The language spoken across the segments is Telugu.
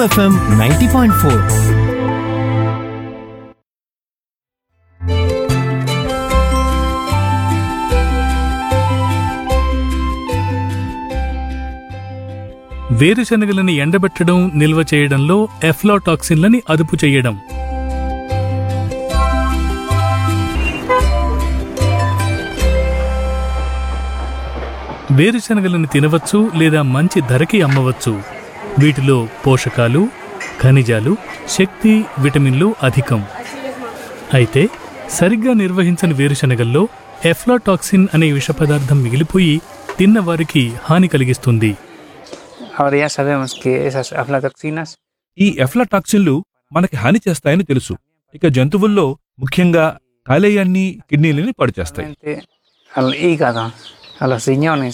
ఎఫ్ఎం నైంటీ పాయింట్ ఫోర్ వేరుశనగలని ఎండబెట్టడం నిల్వ చేయడంలో ఎఫ్లాటాక్సిన్లని అదుపు చేయడం వేరుశనగలను తినవచ్చు లేదా మంచి ధరకి అమ్మవచ్చు వీటిలో పోషకాలు ఖనిజాలు శక్తి విటమిన్లు అధికం అయితే సరిగ్గా నిర్వహించని వేరుశనగల్లో ఎఫ్లాటాక్సిన్ అనే విష పదార్థం మిగిలిపోయి తిన్న వారికి హాని కలిగిస్తుంది Ahora ya sabemos que esas aflatoxinas ఈ ఎఫ్లాటాక్సిన్లు మనకి హాని చేస్తాయని తెలుసు ఇక జంతువుల్లో ముఖ్యంగా కాలేయాన్ని కిడ్నీలని పాడు చేస్తాయి realmente al hígado, a los riñones,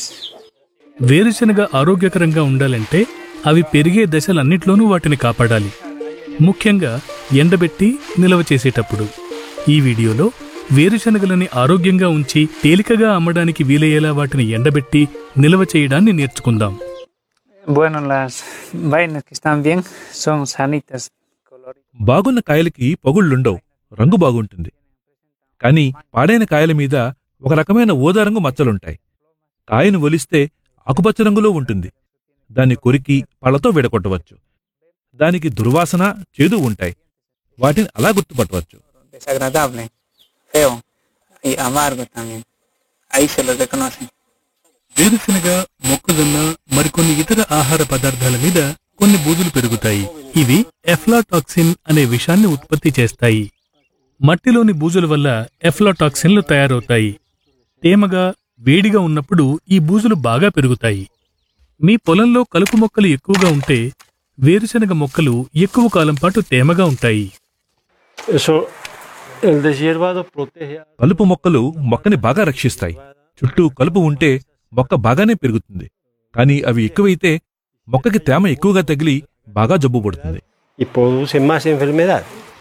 వేరుశనగ ఆరోగ్యకరంగా ఉండాలంటే అవి పెరిగే దశలన్నిట్లోనూ వాటిని కాపాడాలి ముఖ్యంగా ఎండబెట్టి నిల్వ చేసేటప్పుడు ఈ వీడియోలో వేరుశనగలని ఆరోగ్యంగా ఉంచి తేలికగా అమ్మడానికి వీలయ్యేలా వాటిని ఎండబెట్టి నిల్వ చేయడాన్ని నేర్చుకుందాం bueno, las vainas que están bien son sanitas, coloridas. బాగున్న కాయలకి పగుళ్ళుండవు రంగు బాగుంటుంది కానీ పాడైన కాయల మీద ఒక రకమైన ఊదారంగు మచ్చలుంటాయి కాయను ఒలిస్తే ఆకుపచ్చ రంగులో ఉంటుంది దాన్ని కొరికి పళ్ళతో విడగొట్టవచ్చు దానికి దుర్వాసన చేదు ఉంటాయి వాటిని అలా గుర్తుపట్టవచ్చు desagradable, feo y amargo también. Ahí se los reconoce. వేరుశనగ మొక్కజొన్న మరికొన్ని ఇతర ఆహార పదార్థాల మీద కొన్ని బూజులు పెరుగుతాయి ఇవి ఎఫ్లాటాక్సిన్ అనే విషాన్ని ఉత్పత్తి చేస్తాయి మట్టిలోని బూజుల వల్ల ఎఫ్లాటాక్సిన్లు తయారవుతాయి తేమగా వేడిగా ఉన్నప్పుడు ఈ బూజులు బాగా పెరుగుతాయి మీ పొలంలో కలుపు మొక్కలు ఎక్కువగా ఉంటే వేరుశనగ మొక్కలు ఎక్కువ కాలం పాటు తేమగా ఉంటాయి Eso, el deshiervado protege a కలుపు మొక్కలు మొక్కని బాగా రక్షిస్తాయి చుట్టూ కలుపు ఉంటే మొక్క బాగానే పెరుగుతుంది కానీ అవి ఎక్కువైతే మొక్కకి తేమ ఎక్కువగా తగిలి బాగా జబ్బు పడుతుంది y produce más enfermedad.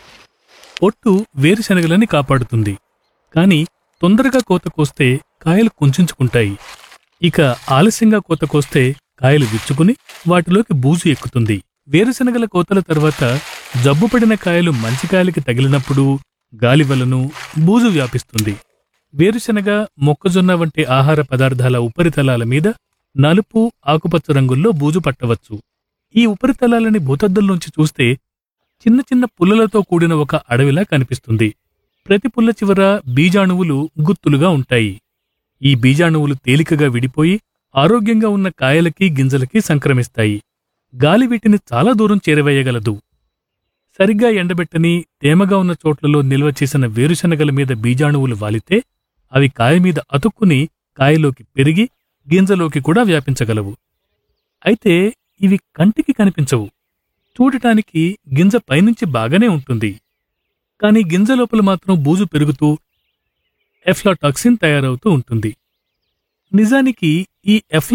పొట్టు వేరుశనగలని కాపాడుతుంది కానీ తొందరగా కోత కోస్తే కాయలు కుంచుకుంటాయి ఇక ఆలస్యంగా కోత కోస్తే కాయలు విచ్చుకుని వాటిలోకి బూజు ఎక్కుతుంది వేరుశనగల కోతల తర్వాత జబ్బుపడిన కాయలు మంచి కాయలకి తగిలినప్పుడు గాలి వలను బూజు వ్యాపిస్తుంది వేరుశనగ మొక్కజొన్న వంటి ఆహార పదార్థాల ఉపరితలాల మీద నలుపు ఆకుపచ్చ రంగుల్లో బూజు పట్టవచ్చు ఈ ఉపరితలాలని భూతద్దంలోంచి చూస్తే చిన్న చిన్న పుల్లలతో కూడిన ఒక అడవిలా కనిపిస్తుంది ప్రతి పుల్ల చివర బీజాణువులు గుత్తులుగా ఉంటాయి ఈ బీజాణువులు తేలికగా విడిపోయి ఆరోగ్యంగా ఉన్న కాయలకి గింజలకి సంక్రమిస్తాయి గాలి వీటిని చాలా దూరం చేరవేయగలదు సరిగ్గా ఎండబెట్టని తేమగా ఉన్న చోట్లలో నిల్వ చేసిన వేరుశనగల మీద బీజాణువులు వాలితే అవి కాయ మీద అతుక్కుని కాయలోకి పెరిగి గింజలోకి కూడా వ్యాపించగలవు అయితే ఇవి కంటికి కనిపించవు చూడటానికి గింజ పైనుంచి బాగానే ఉంటుంది కానీ గింజ లోపల మాత్రం బూజు పెరుగుతూ ఎఫ్లాటాక్సిన్ తయారవుతూ ఉంటుంది నిజానికి ఈ ఎఫ్లా